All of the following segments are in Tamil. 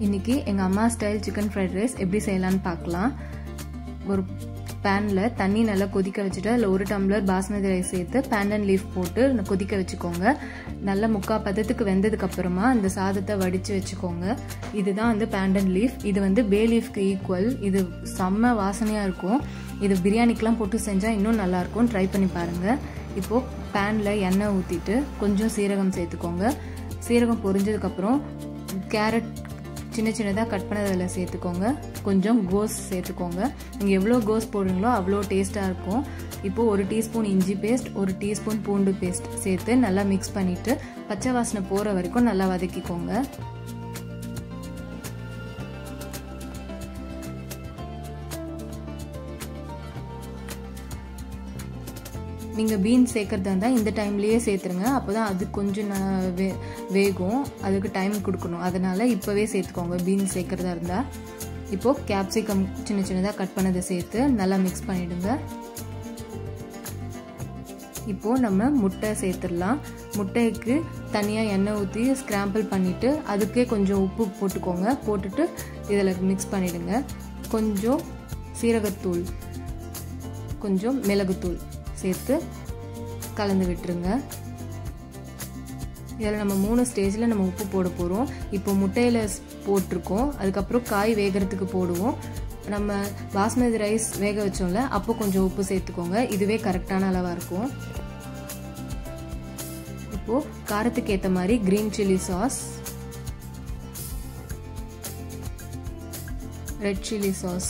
இன்றைக்கி எங்கள் அம்மா ஸ்டைல் சிக்கன் ஃப்ரைட் ரைஸ் எப்படி செய்யலான்னு பார்க்கலாம் ஒரு பேனில் தண்ணி நல்லா கொதிக்க வச்சுட்டு அதில் ஒரு டம்ளர் பாஸ்மதி ரைஸ் சேர்த்து பேண்டன் லீஃப் போட்டு கொதிக்க வச்சுக்கோங்க நல்லா முக்கால் பதத்துக்கு வெந்ததுக்கப்புறமா அந்த சாதத்தை வடித்து வச்சுக்கோங்க இதுதான் வந்து பேண்டன் லீஃப் இது வந்து பே லீஃப்க்கு ஈக்குவல் இது செம்ம வாசனையாக இருக்கும் இது பிரியாணிக்கெலாம் போட்டு செஞ்சால் இன்னும் நல்லாயிருக்கும் ட்ரை பண்ணி பாருங்கள் இப்போது பேனில் எண்ணெய் ஊற்றிட்டு கொஞ்சம் சீரகம் சேர்த்துக்கோங்க சீரகம் பொரிஞ்சதுக்கப்புறம் கேரட் சின்ன சின்னதாக கட் பண்ணதில் சேர்த்துக்கோங்க கொஞ்சம் கோஸ் சேர்த்துக்கோங்க நீங்கள் எவ்வளோ கோஸ் போடுறீங்களோ அவ்வளோ டேஸ்ட்டாக இருக்கும் இப்போது ஒரு டீஸ்பூன் இஞ்சி பேஸ்ட் ஒரு டீஸ்பூன் பூண்டு பேஸ்ட் சேர்த்து நல்லா மிக்ஸ் பண்ணிவிட்டு பச்சை வாசனை போகிற வரைக்கும் நல்லா வதக்கிக்கோங்க நீங்கள் பீன்ஸ் சேர்க்குறதா இருந்தால் இந்த டைம்லேயே சேர்த்துருங்க அப்போ தான் அது கொஞ்சம் வே வேகும் அதுக்கு டைம் கொடுக்கணும் அதனால் இப்போவே சேர்த்துக்கோங்க பீன்ஸ் சேர்க்குறதா இருந்தால் இப்போது கேப்சிகம் சின்ன சின்னதாக கட் பண்ணதை சேர்த்து நல்லா மிக்ஸ் பண்ணிவிடுங்க இப்போது நம்ம முட்டை சேர்த்துடலாம் முட்டைக்கு தனியாக எண்ணெய் ஊற்றி ஸ்க்ராம்பிள் பண்ணிவிட்டு அதுக்கே கொஞ்சம் உப்பு போட்டுக்கோங்க போட்டுட்டு இதில் மிக்ஸ் பண்ணிவிடுங்க கொஞ்சம் சீரகத்தூள் கொஞ்சம் மிளகுத்தூள் சேர்த்து கலந்து விட்டுருங்க இதில் நம்ம மூணு ஸ்டேஜில் நம்ம உப்பு போட போகிறோம் இப்போ முட்டையில் போட்டிருக்கோம் அதுக்கப்புறம் காய் வேகிறதுக்கு போடுவோம் நம்ம பாஸ்மதி ரைஸ் வேக வச்சோம்ல அப்போ கொஞ்சம் உப்பு சேர்த்துக்கோங்க இதுவே கரெக்டான அளவாக இருக்கும் இப்போது காரத்துக்கு ஏற்ற மாதிரி green chilli sauce red chilli sauce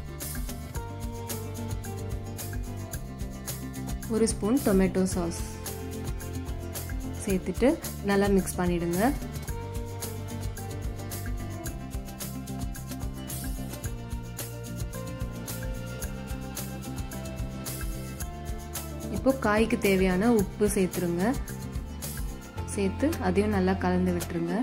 ஒரு ஸ்பூன் டொமேட்டோ சாஸ் சேர்த்துட்டு நல்லா மிக்ஸ் பண்ணிடுங்க இப்போ காய்க்கு தேவையான உப்பு சேர்த்துருங்க சேர்த்து அதையும் நல்லா கலந்து விட்டுருங்க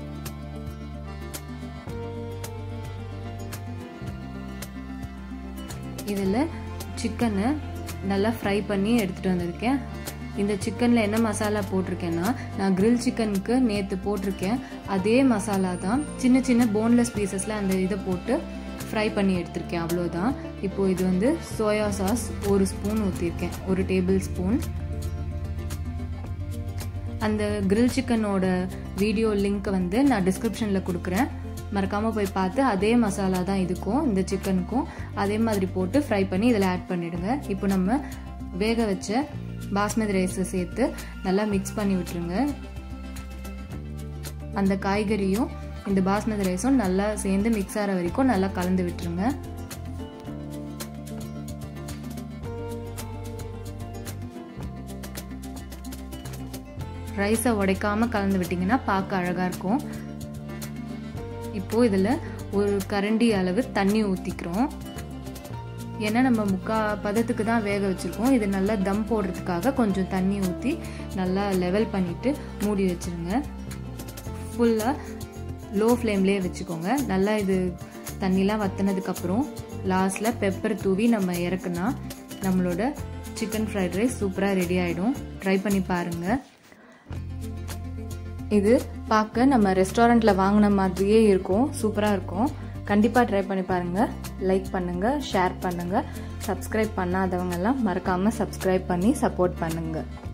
இதில் சிக்கனை நல்லா ஃப்ரை பண்ணி எடுத்துகிட்டு வந்திருக்கேன் இந்த சிக்கனில் என்ன மசாலா போட்டிருக்கேன்னா நான் கிரில் சிக்கனுக்கு நேற்று போட்டிருக்கேன் அதே மசாலா தான் சின்ன சின்ன போன்லெஸ் பீசஸில் அந்த இதை போட்டு ஃப்ரை பண்ணி எடுத்திருக்கேன் அவ்வளோதான் இப்போது இது வந்து சோயா சாஸ் ஒரு ஸ்பூன் ஊற்றிருக்கேன் ஒரு டேபிள் ஸ்பூன் அந்த கிரில் சிக்கனோட வீடியோ லிங்க் வந்து நான் டிஸ்கிரிப்ஷனில் கொடுக்குறேன் மறக்காமல் போய் பார்த்து அதே மசாலா தான் இதுக்கும் இந்த சிக்கனுக்கும் அதே மாதிரி போட்டு ஃப்ரை பண்ணி இதில் ஆட் பண்ணிவிடுங்க இப்போ நம்ம வேக வச்ச பாஸ்மதி ரைஸை சேர்த்து நல்லா மிக்ஸ் பண்ணி விட்டுருங்க அந்த காய்கறியும் இந்த பாஸ்மதி ரைஸும் நல்லா சேர்ந்து மிக்ஸ் ஆகிற வரைக்கும் நல்லா கலந்து விட்டுருங்க ரைஸை உடைக்காமல் கலந்து விட்டிங்கன்னா பார்க்க அழகாக இருக்கும் இப்போது இதில் ஒரு கரண்டி அளவு தண்ணி ஊற்றிக்கிறோம் ஏன்னா நம்ம முக்கா பதத்துக்கு தான் வேக வச்சுருக்கோம் இது நல்லா தம் போடுறதுக்காக கொஞ்சம் தண்ணி ஊற்றி நல்லா லெவல் பண்ணிவிட்டு மூடி வச்சுருங்க ஃபுல்லாக லோ ஃப்ளேம்லேயே வச்சுக்கோங்க நல்லா இது தண்ணிலாம் வற்றினதுக்கப்புறம் லாஸ்ட்டில் பெப்பர் தூவி நம்ம இறக்குனா நம்மளோட சிக்கன் ஃப்ரைட் ரைஸ் சூப்பராக ரெடி ஆகிடும் ட்ரை பண்ணி பாருங்கள் இது பார்க்க நம்ம ரெஸ்டாரண்ட்டில் வாங்கின மாதிரியே இருக்கும் சூப்பராக இருக்கும் கண்டிப்பாக ட்ரை பண்ணி பாருங்கள் லைக் பண்ணுங்கள் ஷேர் பண்ணுங்கள் சப்ஸ்கிரைப் பண்ணாதவங்கெல்லாம் மறக்காமல் சப்ஸ்கிரைப் பண்ணி சப்போர்ட் பண்ணுங்கள்